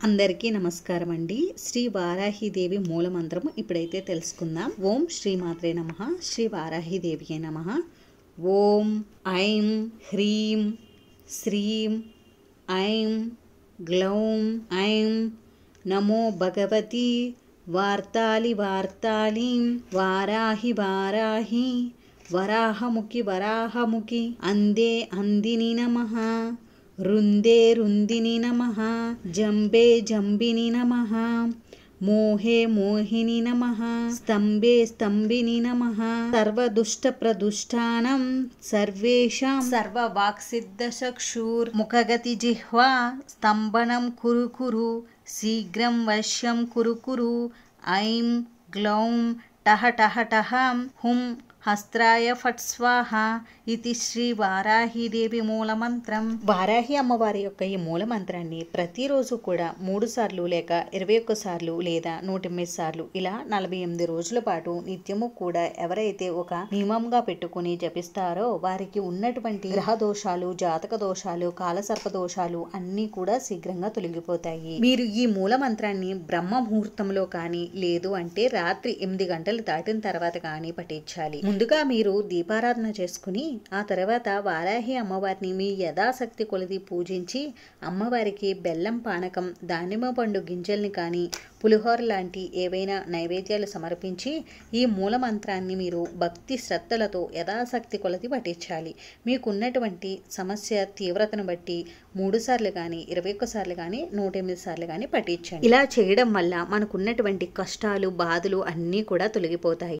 అందరికీ నమస్కారం అండి శ్రీ వారాహిదేవి మూలమంత్రము ఇప్పుడైతే తెలుసుకుందాం ఓం శ్రీ మాత్రే నమ శ్రీ వారాహిదేవియే నమ ఓం ఐం హ్రీం శ్రీం ఐం గ్లౌం ఐం నమో భగవతి వార్తాలి వార్తాళీం వారాహి వారాహి వరాహముఖి వరాహముఖి అందే అందిని నమ రుందే రుందిని నమ జంబే జంబిని నమ మోహే మోహిని నమ స్తంభే స్తంభిని నమ సర్వదుష్ట ప్రదుష్టానం సర్వేషాం సర్వవాక్సిద్ధచక్షుర్ ముఖగతి జిహ్వా స్తంభనం కురు కురు శీఘ్రం వశ్యం కురు కురు ఐం గ్లౌం టహ టహ టహ హుం హస్త్రాయ ఫట్ స్వాహ ఇది శ్రీ వారాహిదేవి మూలమంత్రం వారాహి అమ్మవారి యొక్క ఈ మూలమంత్రాన్ని ప్రతిరోజు కూడా మూడు సార్లు లేక ఇరవై ఒక్క సార్లు లేదా నూట ఎనిమిది సార్లు ఇలా నలభై ఎనిమిది రోజుల పాటు నిత్యము కూడా ఎవరైతే ఒక నియమంగా పెట్టుకుని జపిస్తారో వారికి ఉన్నటువంటి గ్రహ దోషాలు జాతక దోషాలు కాలసర్ప దోషాలు అన్నీ కూడా శీఘ్రంగా తొలగిపోతాయి మీరు ఈ మూలమంత్రాన్ని బ్రహ్మ ముహూర్తంలో కానీ లేదు అంటే రాత్రి ఎనిమిది గంటలు దాటిన తర్వాత కానీ పఠించాలి ముందుగా మీరు దీపారాధన చేసుకుని ఆ తర్వాత వారాహి అమ్మవారిని మీ యథాశక్తి కొలిది పూజించి అమ్మవారికి బెల్లం పానకం దానిమ్మ పండు గింజల్ని కానీ పులిహోర లాంటి ఏవైనా నైవేద్యాలు సమర్పించి ఈ మూల మంత్రాన్ని మీరు భక్తి శ్రద్ధలతో యథాశక్తి కొలది పఠించాలి మీకున్నటువంటి సమస్య తీవ్రతను బట్టి మూడు సార్లు కానీ ఇరవై ఒక్కసార్లు కానీ నూట ఎనిమిది సార్లు కానీ పఠించండి ఇలా చేయడం వల్ల మనకున్నటువంటి కష్టాలు బాధలు అన్నీ కూడా తొలగిపోతాయి